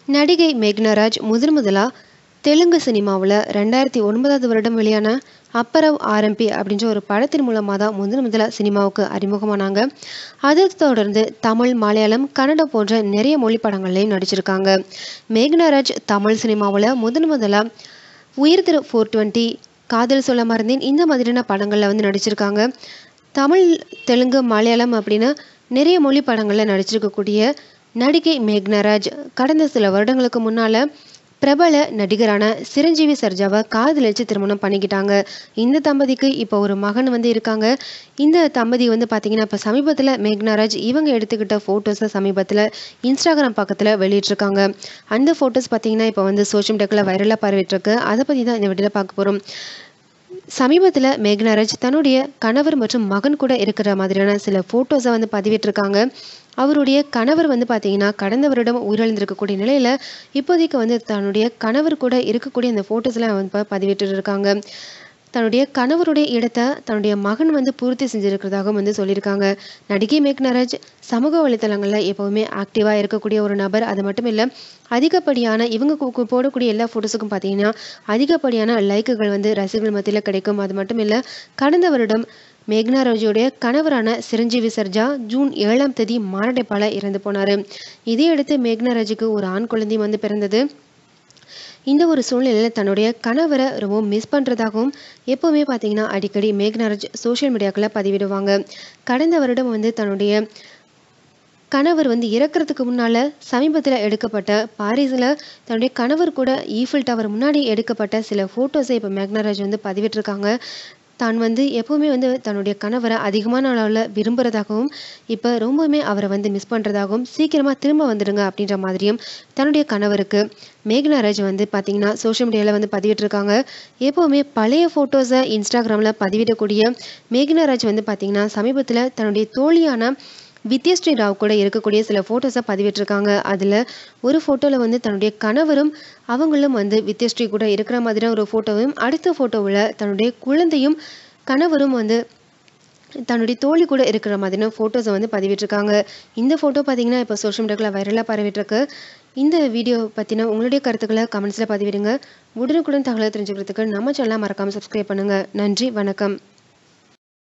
நடிகை மேக்னராஜ் முதன் முதலாக தெலுங்கு சினிமாவில் ரெண்டாயிரத்தி ஒன்பதாவது வருடம் வெளியான அப்பரவ் ஆரம்பி அப்படின்ற ஒரு படத்தின் மூலமாக தான் முதன் முதலாக சினிமாவுக்கு அறிமுகமானாங்க அதை தொடர்ந்து தமிழ் மலையாளம் கன்னடம் போன்ற நிறைய மொழி படங்கள்லையும் நடிச்சிருக்காங்க மேக்னராஜ் தமிழ் சினிமாவில் முதன் முதலாக உயிர் திரு ஃபோர் டுவெண்ட்டி காதல் சொல்ல மறந்தேன் இந்த மாதிரியான படங்களில் வந்து நடிச்சிருக்காங்க தமிழ் தெலுங்கு மலையாளம் அப்படின்னு நிறைய மொழி படங்களில் நடிச்சிருக்கக்கூடிய நடிகை மேக்னராஜ் கடந்த சில வருடங்களுக்கு முன்னால் பிரபல நடிகரான சிரஞ்சீவி சர்ஜாவை காதலிச்சு திருமணம் பண்ணிக்கிட்டாங்க இந்த தம்பதிக்கு இப்போ ஒரு மகன் வந்து இருக்காங்க இந்த தம்பதி வந்து பார்த்தீங்கன்னா இப்போ சமீபத்தில் மேக்னராஜ் இவங்க எடுத்துக்கிட்ட ஃபோட்டோஸை சமீபத்தில் இன்ஸ்டாகிராம் பக்கத்தில் வெளியிட்டிருக்காங்க அந்த ஃபோட்டோஸ் பார்த்தீங்கன்னா இப்போ வந்து சோஷியல் மீடியாக்கில் வைரலாக பரவிட்டுருக்கு அதை பற்றி தான் இந்த வீடியோவில் பார்க்க போகிறோம் சமீபத்தில் மேக்னராஜ் தன்னுடைய கணவர் மற்றும் மகன் கூட இருக்கிற மாதிரியான சில ஃபோட்டோஸை வந்து பதிவிட்டிருக்காங்க அவருடைய கணவர் வந்து பார்த்தீங்கன்னா கடந்த வருடம் உயிரிழந்திருக்கக்கூடிய நிலையில் இப்போதைக்கு வந்து தன்னுடைய கணவர் கூட இருக்கக்கூடிய அந்த ஃபோட்டோஸ்லாம் வந்து பதிவிட்டு இருக்காங்க தன்னுடைய கணவருடைய இடத்தை தன்னுடைய மகன் வந்து பூர்த்தி செஞ்சிருக்கிறதாகவும் வந்து சொல்லியிருக்காங்க நடிகை மேக்னராஜ் சமூக வலைத்தளங்களில் எப்போவுமே ஆக்டிவாக இருக்கக்கூடிய ஒரு நபர் அது மட்டும் இல்லை அதிகப்படியான இவங்க கு- போடக்கூடிய எல்லா ஃபோட்டோஸுக்கும் பார்த்தீங்கன்னா அதிகப்படியான லைக்குகள் வந்து ரசிகர்கள் மத்தியில் கிடைக்கும் அது மட்டும் இல்லை கடந்த வருடம் மேக்னா ராஜுடைய கணவரான சிரஞ்சீவி சர்ஜா ஜூன் ஏழாம் தேதி மாரடைப்பால இறந்து போனார் இதையடுத்து மேக்னா ராஜுக்கு ஒரு ஆண் குழந்தையும் வந்து பிறந்தது இந்த ஒரு சூழ்நிலையில் தன்னுடைய கணவரை ரொம்ப மிஸ் பண்ணுறதாகவும் எப்போவுமே பார்த்தீங்கன்னா அடிக்கடி மேக்னராஜ் சோஷியல் மீடியாக்களில் பதிவிடுவாங்க கடந்த வருடம் வந்து தன்னுடைய கணவர் வந்து இறக்கிறதுக்கு முன்னால் சமீபத்தில் எடுக்கப்பட்ட பாரிஸில் தன்னுடைய கணவர் கூட ஈஃபில் டவர் முன்னாடி எடுக்கப்பட்ட சில ஃபோட்டோஸை இப்போ மேக்னராஜ் வந்து பதிவிட்டிருக்காங்க தான் வந்து எப்போவுமே வந்து தன்னுடைய கணவரை அதிகமான அளவில் விரும்புகிறதாகவும் இப்போ ரொம்பவுமே அவரை வந்து மிஸ் பண்ணுறதாகவும் சீக்கிரமாக திரும்ப வந்துடுங்க அப்படின்ற மாதிரியும் தன்னுடைய கணவருக்கு மேக்னராஜ் வந்து பார்த்தீங்கன்னா சோஷியல் மீடியாவில் வந்து பதிவிட்டிருக்காங்க எப்போவுமே பழைய ஃபோட்டோஸை இன்ஸ்டாகிராமில் பதிவிடக்கூடிய மேக்னராஜ் வந்து பார்த்தீங்கன்னா சமீபத்தில் தன்னுடைய தோழியான வித்யஸ்ரீ ராவ் கூட இருக்கக்கூடிய சில ஃபோட்டோஸை பதிவிட்டிருக்காங்க அதில் ஒரு ஃபோட்டோவில் வந்து தன்னுடைய கணவரும் அவங்களும் வந்து வித்யஸ்ரீ கூட இருக்கிற மாதிரியான ஒரு ஃபோட்டோவையும் அடுத்த ஃபோட்டோவில் தன்னுடைய குழந்தையும் கணவரும் வந்து தன்னுடைய தோழி கூட இருக்கிற மாதிரியான ஃபோட்டோஸை வந்து பதிவிட்டிருக்காங்க இந்த ஃபோட்டோ பார்த்தீங்கன்னா இப்போ சோஷியல் மீடியாவில் வைரலாக பரவிட்டுருக்கு இந்த வீடியோ பற்றின உங்களுடைய கருத்துக்களை கமெண்ட்ஸில் பதிவிடுங்க உடனுக்குடன் தகவலை தெரிஞ்சுக்கிறதுக்கு நம்ம சேனலை மறக்காமல் சப்ஸ்கிரைப் பண்ணுங்கள் நன்றி வணக்கம்